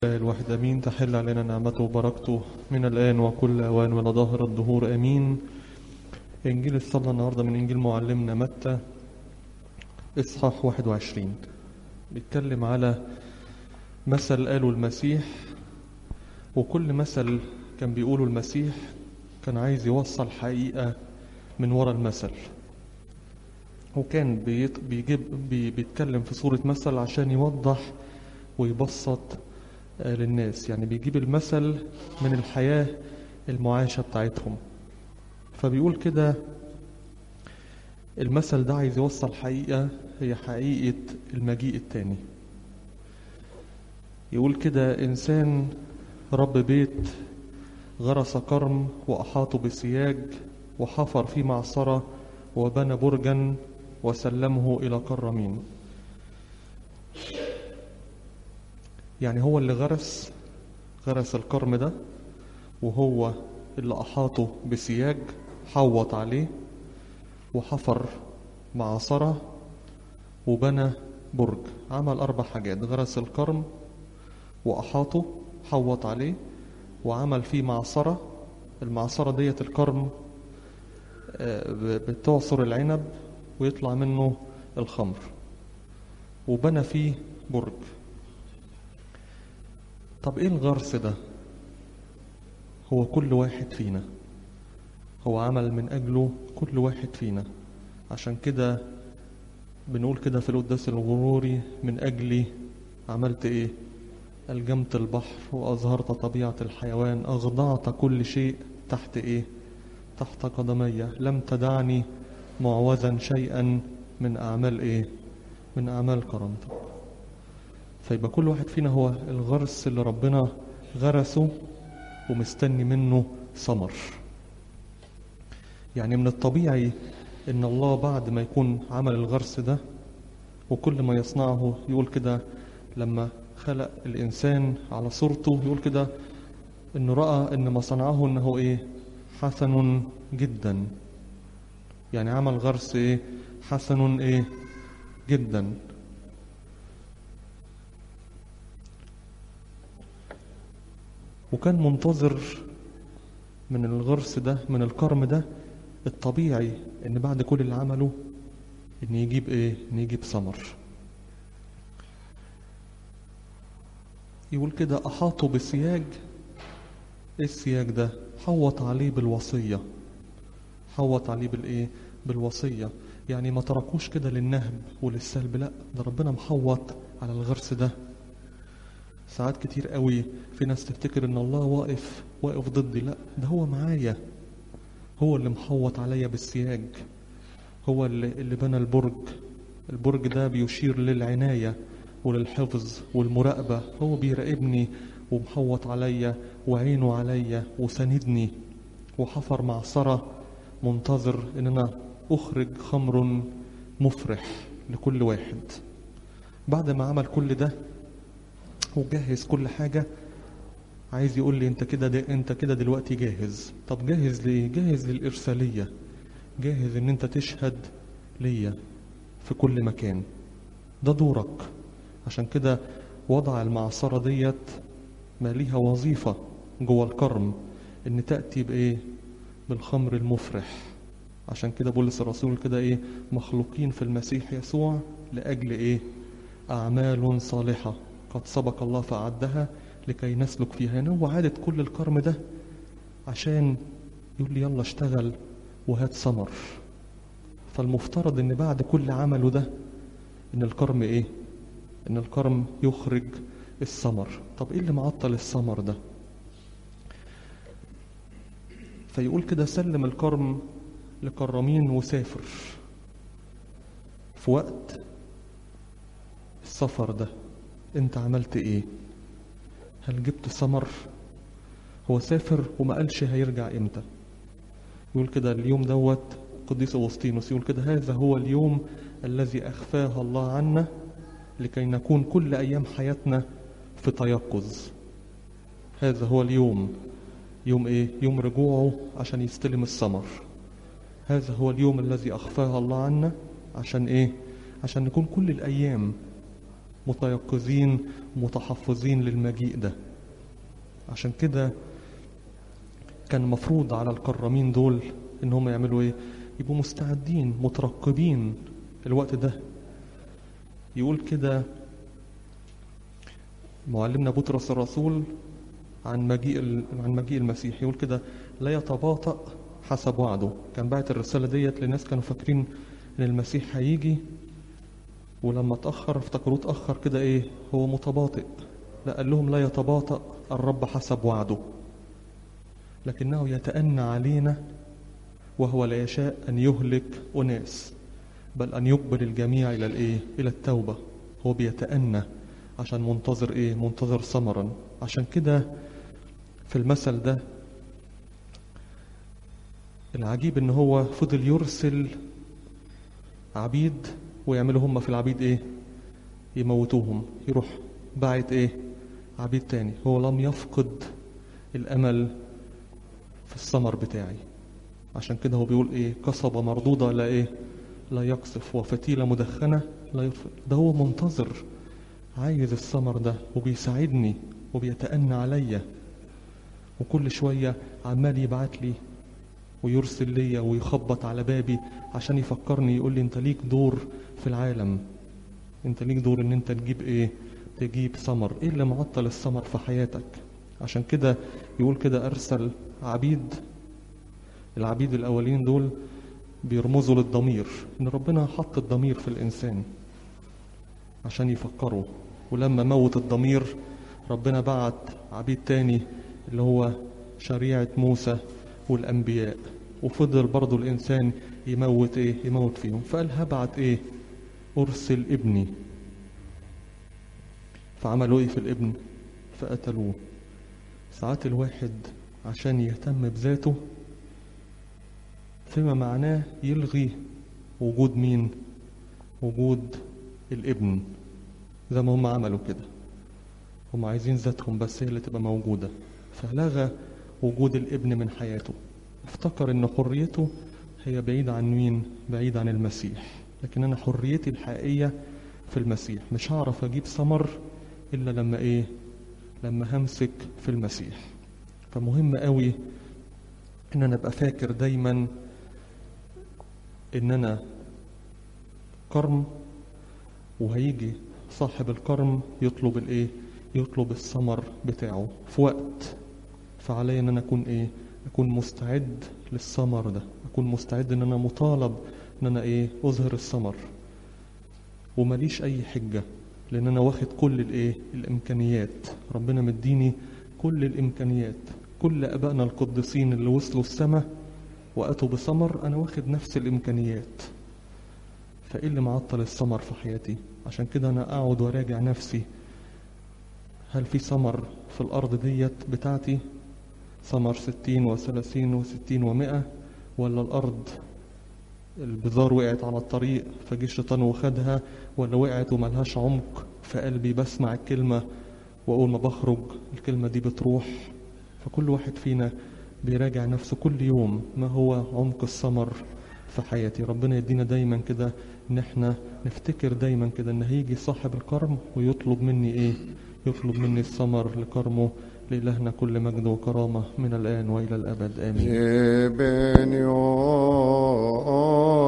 الواحد أمين تحل علينا نعمته وبركته من الآن وكل أوان ولا ظهر الدهور أمين إنجيل الصلاة النهاردة من إنجيل معلمنا متى إصحاح 21 بيتكلم على مثل قاله المسيح وكل مثل كان بيقوله المسيح كان عايز يوصل حقيقة من ورا المثل وكان بيت- بيجيب بي- بيتكلم في صورة مثل عشان يوضح ويبسط آه، للناس يعني بيجيب المثل من الحياة المعاشة بتاعتهم فبيقول كده المثل ده عايز يوصل حقيقة هي حقيقة المجيء التاني يقول كده إنسان رب بيت غرس كرم وأحاطه بسياج وحفر فيه معصرة وبنى برجا وسلمه إلى كرمين يعني هو اللي غرس غرس الكرم ده وهو اللي أحاطه بسياج حوط عليه وحفر معصرة وبنى برج عمل أربع حاجات غرس الكرم وأحاطه حوط عليه وعمل فيه معصرة المعصرة ديت الكرم آه، ب- بتعصر العنب ويطلع منه الخمر وبنى فيه برج طب ايه الغرس ده هو كل واحد فينا هو عمل من اجله كل واحد فينا عشان كده بنقول كده في القداس الغروري من اجلي عملت ايه الجمت البحر واظهرت طبيعه الحيوان اخضعت كل شيء تحت ايه تحت قدمي لم تدعني معوزا شيئا من اعمال ايه من اعمال كرامتك فيبقى كل واحد فينا هو الغرس اللي ربنا غرسه ومستني منه ثمر يعني من الطبيعي ان الله بعد ما يكون عمل الغرس ده وكل ما يصنعه يقول كده لما خلق الانسان على صورته يقول كده انه راى ان ما صنعه انه ايه حسن جدا يعني عمل غرس ايه حسن ايه جدا وكان منتظر من الغرس ده من الكرم ده الطبيعي ان بعد كل اللي عمله ان يجيب ايه ان يجيب ثمر يقول كده احاطوا بسياج ايه السياج ده حوط عليه بالوصية حوط عليه بالايه بالوصية يعني ما تركوش كده للنهب وللسلب لا ده ربنا محوط على الغرس ده ساعات كتير قوي في ناس تفتكر ان الله واقف واقف ضدي لا ده هو معايا هو اللي محوط عليا بالسياج هو اللي, اللي بنى البرج البرج ده بيشير للعناية وللحفظ والمراقبة هو بيراقبني ومحوط عليا وعينه عليا وساندني وحفر معصرة منتظر ان انا اخرج خمر مفرح لكل واحد بعد ما عمل كل ده وجهز كل حاجة عايز يقول لي انت كده د- انت كده دلوقتي جاهز طب جاهز ليه جاهز للإرسالية جاهز ان انت تشهد ليا في كل مكان ده دورك عشان كده وضع المعصرة ديت ما ليها وظيفة جوه الكرم ان تأتي بايه بالخمر المفرح عشان كده بولس الرسول كده ايه مخلوقين في المسيح يسوع لأجل ايه أعمال صالحة قد سبق الله فأعدها لكي نسلك فيها يعني هو عادة كل الكرم ده عشان يقول لي يلا اشتغل وهات ثمر فالمفترض ان بعد كل عمله ده ان الكرم ايه ان الكرم يخرج الثمر طب ايه اللي معطل الثمر ده فيقول كده سلم الكرم لكرمين وسافر في وقت السفر ده انت عملت ايه هل جبت ثمر هو سافر وما قالش هيرجع امتى يقول كده اليوم دوت قديس أغسطينوس يقول كده هذا هو اليوم الذي أخفاه الله عنا لكي نكون كل أيام حياتنا في تيقظ هذا هو اليوم يوم ايه يوم رجوعه عشان يستلم الثمر هذا هو اليوم الذي أخفاه الله عنا عشان ايه عشان نكون كل الأيام متيقظين متحفظين للمجيء ده عشان كده كان مفروض على الكرامين دول ان هم يعملوا ايه يبقوا مستعدين مترقبين الوقت ده يقول كده معلمنا بطرس الرسول عن مجيء ال- عن مجيء المسيح يقول كده لا يتباطأ حسب وعده كان بعت الرسالة ديت لناس كانوا فاكرين ان المسيح هيجي ولما اتأخر افتكروه اتأخر كده ايه هو متباطئ لا قال لهم لا يتباطأ الرب حسب وعده لكنه يتأنى علينا وهو لا يشاء أن يهلك أناس بل أن يقبل الجميع إلى الإيه؟ إلى التوبة هو بيتأنى عشان منتظر إيه؟ منتظر ثمرا عشان كده في المثل ده العجيب إن هو فضل يرسل عبيد ويعملوا هم في العبيد إيه؟ يموتوهم يروح باعت إيه؟ عبيد تاني هو لم يفقد الأمل في الثمر بتاعي عشان كده هو بيقول ايه قصبة مردودة لا ايه لا يقصف وفتيلة مدخنة لا يطفئ ده هو منتظر عايز الثمر ده وبيساعدني وبيتأنى عليا وكل شوية عمال يبعت لي ويرسل ليا ويخبط على بابي عشان يفكرني يقول لي انت ليك دور في العالم انت ليك دور ان انت تجيب ايه تجيب ثمر ايه اللي معطل الثمر في حياتك عشان كده يقول كده ارسل عبيد العبيد الاولين دول بيرمزوا للضمير ان ربنا حط الضمير في الانسان عشان يفكروا ولما موت الضمير ربنا بعت عبيد تاني اللي هو شريعة موسى والأنبياء وفضل برضو الإنسان يموت إيه يموت فيهم فقال هبعت إيه أرسل ابني فعملوا إيه في الابن فقتلوه ساعات الواحد عشان يهتم بذاته فيما معناه يلغي وجود مين وجود الابن زي ما هم عملوا كده هم عايزين ذاتهم بس هي اللي تبقى موجودة فلغى وجود الابن من حياته افتكر ان حريته هي بعيدة عن مين بعيدة عن المسيح لكن انا حريتي الحقيقية في المسيح مش هعرف اجيب ثمر الا لما ايه لما همسك في المسيح فمهم قوي ان انا ابقى فاكر دايما ان انا كرم وهيجي صاحب الكرم يطلب الايه يطلب الثمر بتاعه في وقت فعلي ان انا اكون ايه اكون مستعد للثمر ده اكون مستعد ان انا مطالب ان انا ايه اظهر الثمر ومليش اي حجه لان انا واخد كل الايه الامكانيات ربنا مديني كل الامكانيات كل ابائنا القديسين اللي وصلوا السماء واتوا بثمر انا واخد نفس الامكانيات فايه اللي معطل الثمر في حياتي عشان كده انا اقعد وراجع نفسي هل في ثمر في الارض ديت بتاعتي ثمر ستين وثلاثين وستين ومائة ولا الارض البذار وقعت على الطريق فجه الشيطان وخدها ولا وقعت وملهاش عمق في قلبي بسمع الكلمة وأول ما بخرج الكلمة دي بتروح فكل واحد فينا بيراجع نفسه كل يوم ما هو عمق الثمر في حياتي ربنا يدينا دايما كده ان احنا نفتكر دايما كده ان هيجي صاحب الكرم ويطلب مني ايه يطلب مني الثمر لكرمه لإلهنا كل مجد وكرامة من الآن وإلى الأبد آمين Ebenio